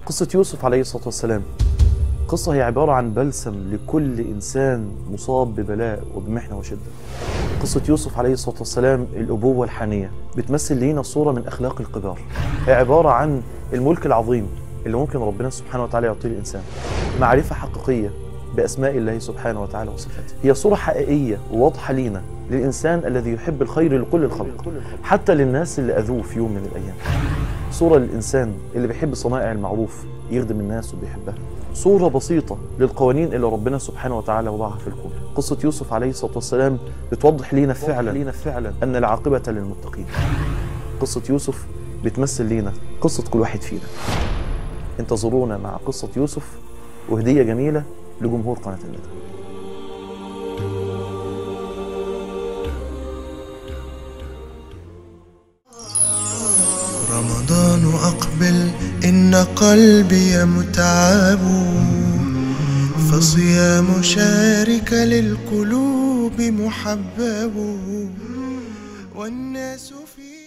قصة يوسف عليه الصلاة والسلام قصة هي عبارة عن بلسم لكل إنسان مصاب ببلاء وبمحنة وشدة قصة يوسف عليه الصلاة والسلام الأبوة الحانية بتمثل لينا صورة من أخلاق الكبار هي عبارة عن الملك العظيم اللي ممكن ربنا سبحانه وتعالى يعطيه الإنسان معرفة حقيقية بأسماء الله سبحانه وتعالى وصفاته هي صورة حقيقية وواضحة لينا للإنسان الذي يحب الخير لكل الخلق حتى للناس اللي أذوه في يوم من الأيام صورة للإنسان اللي بيحب صنائع المعروف يخدم الناس وبيحبها صورة بسيطة للقوانين اللي ربنا سبحانه وتعالى وضعها في الكون قصة يوسف عليه الصلاة والسلام بتوضح لينا فعلا لينا فعلا أن العاقبة للمتقين قصة يوسف بتمثل لينا قصة كل واحد فينا انتظرونا مع قصة يوسف وهدية جميلة لجمهور قناة الندى رمضان أقبل إن قلبي متعب فصيام شارك للقلوب محبب والناس في